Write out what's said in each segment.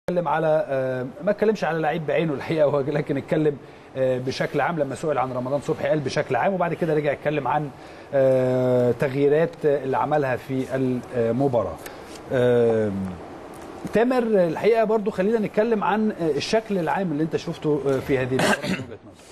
اتكلم على آه، ما اتكلمش على لعيب بعينه الحقيقه هو لكن اتكلم آه، بشكل عام لما سئل عن رمضان صبحي قال بشكل عام وبعد كده رجع اتكلم عن آه، تغييرات اللي عملها في المباراه. آه، تامر الحقيقه برضو خلينا نتكلم عن آه، الشكل العام اللي انت شفته آه، في هذه المباراه من وجهه نظرك.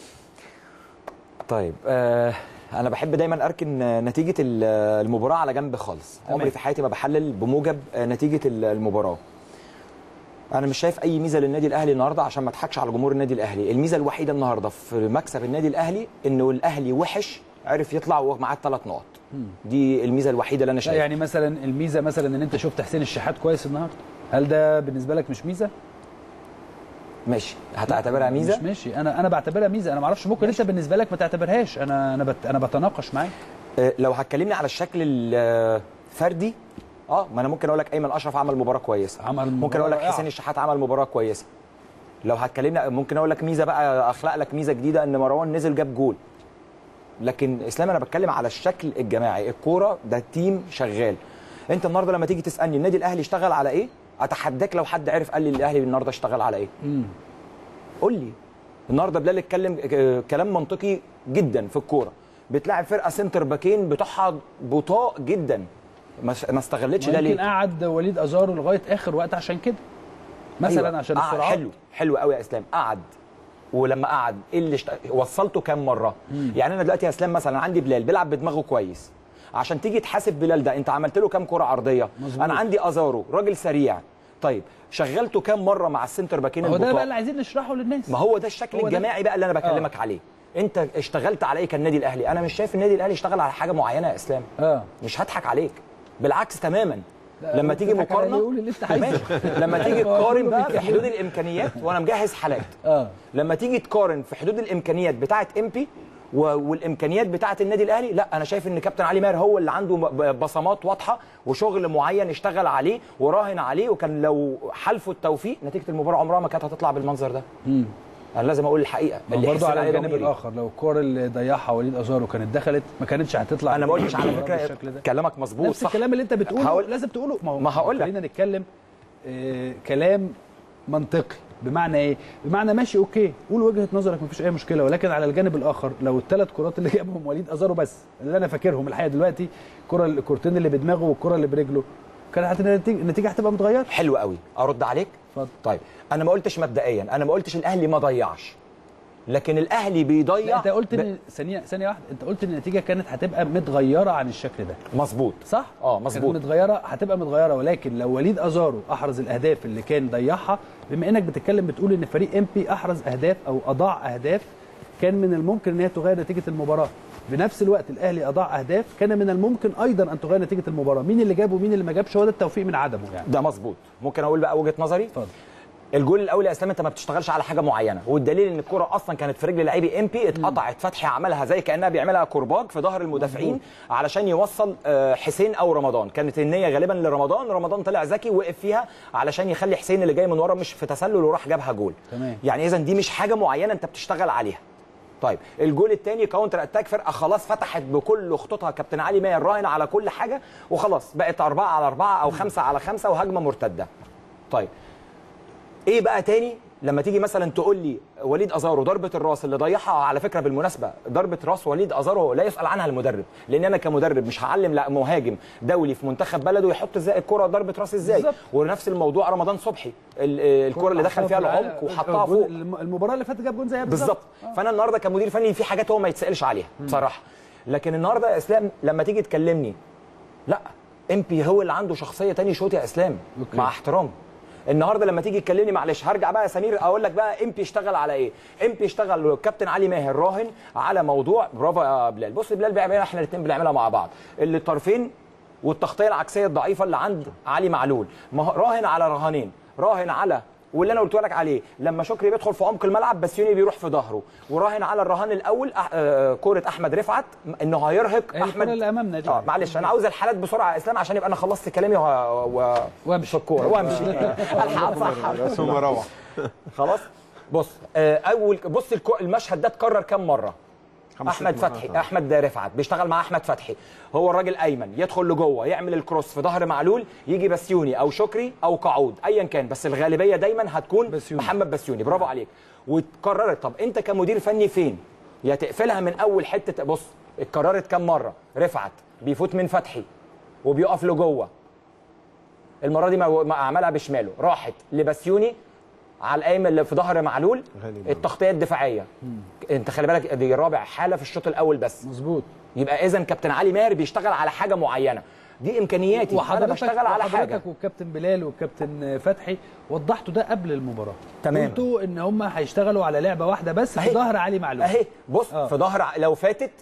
طيب آه انا بحب دايما اركن آه، نتيجه ال- آه، المباراه على جنب خالص تمام. عمري في حياتي ما بحلل بموجب آه، نتيجه ال- المباراه انا مش شايف اي ميزه للنادي الاهلي النهارده عشان ما اضحكش على جمهور النادي الاهلي الميزه الوحيده النهارده في مكسب النادي الاهلي انه الاهلي وحش عرف يطلع وهو معاه الثلاث نقط دي الميزه الوحيده اللي انا لا شايفها يعني مثلا الميزه مثلا ان انت شفت حسين الشحات كويس النهارده هل ده بالنسبه لك مش ميزه؟ ماشي هتعتبرها ميزه مش ماشي انا انا بعتبرها ميزه انا ما اعرفش ممكن انت بالنسبه لك ما تعتبرهاش انا انا بت انا بتناقش معاك آه، لو هتكلمني على الشكل الفردي اه ما انا ممكن اقول لك ايمن اشرف عمل مباراه كويسه عمل ممكن مباراة اقول لك رائعة. حسين الشحات عمل مباراه كويسه لو هتكلمنا ممكن اقول لك ميزه بقى اخلق لك ميزه جديده ان مروان نزل جاب جول لكن اسلام انا بتكلم على الشكل الجماعي الكوره ده تيم شغال انت النهارده لما تيجي تسالني النادي الاهلي اشتغل على ايه اتحداك لو حد عرف قال لي الاهلي النهارده اشتغل على ايه امم قول لي النهارده بلال اتكلم ك- كلام منطقي جدا في الكوره بتلاعب فرقه سنتر باكين بتوعها بطاء جدا ما ما استغلتش ده يمكن ليه قعد وليد ازارو لغايه اخر وقت عشان كده مثلا أيوة. عشان قعد السرعات حلو حلو قوي يا اسلام قعد ولما قعد ايه اللي اشت... وصلته كام مره مم. يعني انا دلوقتي يا اسلام مثلا عندي بلال بيلعب بدماغه كويس عشان تيجي تحاسب بلال ده انت عملت له كام كره عرضيه مظبوط. انا عندي ازارو راجل سريع طيب شغلته كام مره مع السنتر باكين هو ده البطاء بقى اللي عايزين نشرحه للناس ما هو ده الشكل هو ده. الجماعي بقى اللي انا بكلمك عليه انت اشتغلت على ايه كالنادي الاهلي انا مش شايف النادي الاهلي اشتغل على حاجه معينه يا اسلام اه مش هضحك عليك بالعكس تماما لا، لما هو تيجي بتضحك على مقارنه اللي يقول اللي انت عايزه. ماشي. لما تيجي هو تقارن كله بقى في بيتكلم. حدود الامكانيات وانا مجهز حالات اه لما تيجي تقارن في حدود الامكانيات بتاعه امبي والامكانيات بتاعه النادي الاهلي لا انا شايف ان كابتن علي ماهر هو اللي عنده ب- بصمات واضحه وشغل معين اشتغل عليه وراهن عليه وكان لو حالفه التوفيق نتيجه المباراه عمرها ما كانت هتطلع بالمنظر ده امم انا لازم اقول الحقيقه اللي برضه يحس على اللعيبة الجانب ضميري. الاخر لو الكوره اللي ضيعها وليد ازارو كانت دخلت ما كانتش هتطلع انا ما قلتش على المباراة فكره بالشكل ده. كلامك مظبوط نفس صح الكلام اللي انت بتقوله هقول- لازم تقوله ما هو ما هقول لك. خلينا نتكلم آه كلام منطقي بمعنى ايه؟ بمعنى ماشي اوكي قول وجهه نظرك مفيش اي مشكله ولكن على الجانب الاخر لو الثلاث كرات اللي جابهم وليد ازارو بس اللي انا فاكرهم الحقيقه دلوقتي الكره الكورتين اللي بدماغه والكره اللي برجله كانت هت- النتيجه النتيجة هتبقى متغيره حلو قوي ارد عليك اتفضل طيب انا ما قلتش مبدئيا انا ما قلتش الاهلي ما ضيعش لكن الاهلي بيضيع لا انت قلت ب- ان ثانيه ثانيه واحده انت قلت ان النتيجه كانت هتبقى متغيره عن الشكل ده مظبوط صح؟ اه مظبوط كانت متغيره هتبقى متغيره ولكن لو وليد ازارو احرز الاهداف اللي كان ضيعها بما انك بتتكلم بتقول ان فريق ام بي احرز اهداف او اضاع اهداف كان من الممكن ان هي تغير نتيجه المباراه بنفس الوقت الاهلي اضاع اهداف كان من الممكن ايضا ان تغير نتيجه المباراه مين اللي جاب ومين اللي ما جابش هو ده التوفيق من عدمه يعني ده مظبوط ممكن اقول بقى وجهه نظري اتفضل الجول الاول يا اسلام انت ما بتشتغلش على حاجه معينه والدليل ان الكره اصلا كانت في رجل لعيبي ام بي اتقطعت فتحي عملها زي كانها بيعملها كرباج في ظهر المدافعين علشان يوصل آه، حسين او رمضان كانت النيه غالبا لرمضان رمضان طلع ذكي وقف فيها علشان يخلي حسين اللي جاي من ورا مش في تسلل وراح جابها جول تمام. يعني اذا دي مش حاجه معينه انت بتشتغل عليها طيب الجول الثاني كاونتر اتاك فرقه خلاص فتحت بكل خطوطها كابتن علي ماهر راهن على كل حاجه وخلاص بقت أربعة على أربعة أو خمسة على خمسة وهجمة مرتدة طيب ايه بقى تاني لما تيجي مثلا تقول لي وليد ازارو ضربه الراس اللي ضيعها على فكره بالمناسبه ضربه راس وليد ازارو لا يسال عنها المدرب لان انا كمدرب مش هعلم لا مهاجم دولي في منتخب بلده يحط ازاي الكره ضربه راس ازاي بالظبط. ونفس الموضوع رمضان صبحي ال- الكره اللي دخل فيها العمق وحطها فوق الم- المباراه اللي فاتت جاب جون زيها بالظبط فانا النهارده كمدير فني في حاجات هو ما يتسالش عليها بصراحه لكن النهارده يا اسلام لما تيجي تكلمني لا امبي هو اللي عنده شخصيه تاني شوت يا اسلام أوكي. مع احترام النهارده لما تيجي تكلمني معلش هرجع بقى يا سمير اقول لك بقى امبي اشتغل على ايه امبي اشتغل كابتن علي ماهر راهن على موضوع برافو يا بلال بص بلال بيعملها احنا الاثنين بنعملها مع بعض اللي الطرفين والتغطيه العكسيه الضعيفه اللي عند علي معلول ما هو راهن على رهانين راهن على واللي انا قلت لك عليه لما شكري بيدخل في عمق الملعب بسيوني بيروح في ظهره وراهن على الرهان الاول أح... آه كوره احمد رفعت انه هيرهق هي احمد الكرة اللي أمامنا دي. اه معلش انا عاوز الحالات بسرعه يا اسلام عشان يبقى انا خلصت كلامي و... و... وامشي في الكوره وامشي الحق صح ثم روح خلاص بص آه، اول بص الكو- المشهد ده اتكرر كام مره خمس احمد ست مرات، فتحي آه. احمد رفعت بيشتغل مع احمد فتحي هو الراجل ايمن يدخل لجوه يعمل الكروس في ظهر معلول يجي بسيوني او شكري او قعود ايا كان بس الغالبيه دايما هتكون بسيوني. محمد بسيوني برافو عليك واتكررت طب انت كمدير فني فين يا تقفلها من اول حته بص اتكررت كام مره رفعت بيفوت من فتحي وبيقف لجوه المره دي ما ما عملها بشماله راحت لبسيوني على القايم اللي في ظهر معلول غالبا. التغطيه الدفاعيه انت خلي بالك دي رابع حاله في الشوط الاول بس مظبوط يبقى اذا كابتن علي ماهر بيشتغل على حاجه معينه دي امكانياتي انا وحضرتك بشتغل على حاجه وحضرتك والكابتن بلال والكابتن فتحي وضحتوا ده قبل المباراه تمام. قلتوا ان هم هيشتغلوا على لعبه واحده بس في أهي. ظهر علي معلول اهي بص آه. في ظهر ع- لو فاتت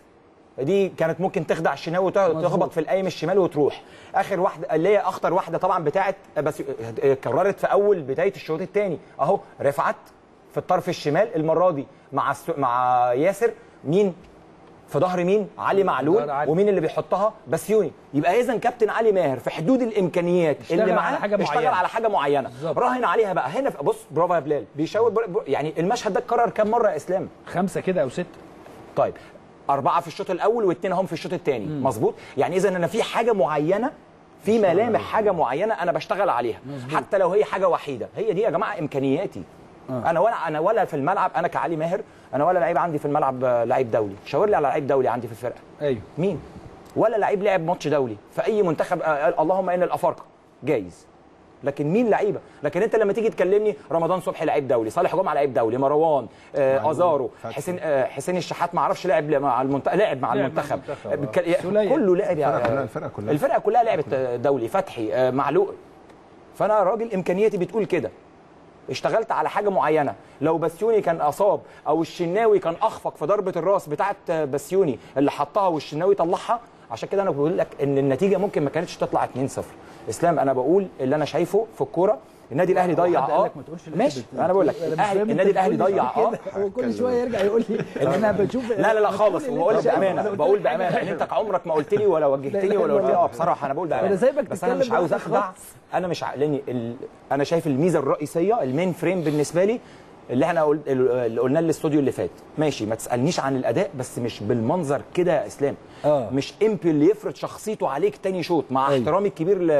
دي كانت ممكن تخدع الشناوي وتخبط مظبوط. في القايم الشمال وتروح اخر واحده اللي هي اخطر واحده طبعا بتاعت بس كررت في اول بدايه الشوط الثاني اهو رفعت في الطرف الشمال المره دي مع الس... مع ياسر مين في ظهر مين علي معلول ظهر علي. ومين اللي بيحطها بسيوني يبقى اذا كابتن علي ماهر في حدود الامكانيات اشتغل اللي على معاه حاجة اشتغل معينة. على حاجه معينه بالظبط. راهن عليها بقى هنا في- بص برافو يا بلال بيشاور بر... بر- يعني المشهد ده اتكرر كام مره يا اسلام خمسه كده او سته طيب أربعة في الشوط الأول واثنين هم في الشوط الثاني مظبوط يعني إذا أنا في حاجة معينة في ملامح حاجة معينة أنا بشتغل عليها مظبوط. حتى لو هي حاجة وحيدة هي دي يا جماعة إمكانياتي آه. أنا ولا أنا ولا في الملعب أنا كعلي ماهر أنا ولا لعيب عندي في الملعب آه، لعيب دولي شاور لي على لعيب دولي عندي في الفرقة ايوه مين ولا لعيب لعب ماتش دولي في أي منتخب آه، اللهم إن الأفارقة جايز لكن مين لعيبه لكن انت لما تيجي تكلمني رمضان صبحي لعيب دولي صالح جمعه لعيب دولي مروان آه معلول، ازارو فتحي. حسين آه حسين الشحات ما اعرفش لعب مع المنتخب لعب مع لعب مع المنتخب المنتخب، آه، آه. بتك- سولية. كله لعب الفرقة يا- كلها- الفرقة كلها. الفرقه كلها لعبت آه، دولي فتحي آه معلول فانا راجل امكانياتي بتقول كده اشتغلت على حاجه معينه لو بسيوني كان اصاب او الشناوي كان اخفق في ضربه الراس بتاعه بسيوني اللي حطها والشناوي طلعها عشان كده انا بقول لك ان النتيجه ممكن ما كانتش تطلع 2-0 اسلام انا بقول اللي انا شايفه في الكوره النادي الاهلي ضيع حد قال اه لك ما تقولش اللي ماشي أنت انا بقول لك بتقوله. أنا مش الاهلي فاهم أنت النادي الاهلي بتقول لي ضيع اه كده. هو كل شويه يرجع يقول لي انا بشوف لا لا لا خالص ما وبقول تقولش اللي أنت بامانه قلت. بقول بامانه ان انت عمرك ما قلت لي ولا وجهتني لا ولا قلت لي والله. اه بصراحه انا بقول بامانه أنا سايبك بس انا تتكلم مش عاوز براحتك اخدع خالص. انا مش ع- لاني ال... انا شايف الميزه الرئيسيه المين فريم بالنسبه لي اللي احنا قل... اللي قلناه الاستوديو اللي فات ماشي ما تسالنيش عن الاداء بس مش بالمنظر كده يا اسلام آه. مش امبي اللي يفرض شخصيته عليك تاني شوط مع أيوة. احترامي الكبير ل...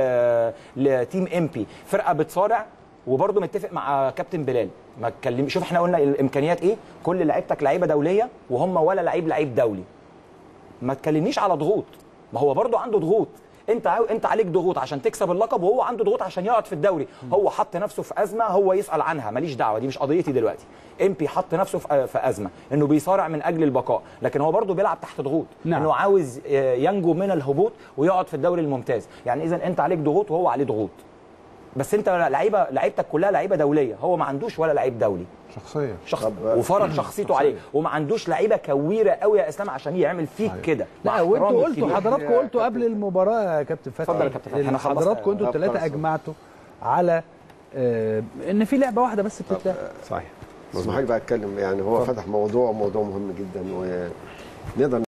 لتيم امبي فرقه بتصارع وبرضه متفق مع كابتن بلال ما اتكلم شوف احنا قلنا الامكانيات ايه كل لعيبتك لعيبه دوليه وهم ولا لعيب لعيب دولي ما تكلمنيش على ضغوط ما هو برضه عنده ضغوط انت عاو... انت عليك ضغوط عشان تكسب اللقب وهو عنده ضغوط عشان يقعد في الدوري هو حط نفسه في ازمه هو يسال عنها ماليش دعوه دي مش قضيتي دلوقتي امبي حط نفسه في في ازمه انه بيصارع من اجل البقاء لكن هو برضه بيلعب تحت ضغوط نعم. انه عاوز آه، ينجو من الهبوط ويقعد في الدوري الممتاز يعني اذا انت عليك ضغوط وهو عليه ضغوط بس انت لعيبه لعيبتك كلها لعيبه دوليه هو ما عندوش ولا لعيب دولي شخصيه شخص طب- وفرض شخصيته عليك وما عندوش لعيبه كويره قوي يا اسلام عشان يعمل فيك صحيح. كده لا مع وانتوا احترامي قلتوا الكبير. حضراتكم قلتوا قبل المباراه يا كابتن فتحي اتفضل يا كابتن فتحي، إن أنا خلصت. حضراتكم انتوا طب الثلاثه خلاص. اجمعتوا على آه، ان في لعبه واحده بس بتتلعب صحيح بس حضرتك بقى اتكلم يعني هو فتح موضوع موضوع مهم جدا ونقدر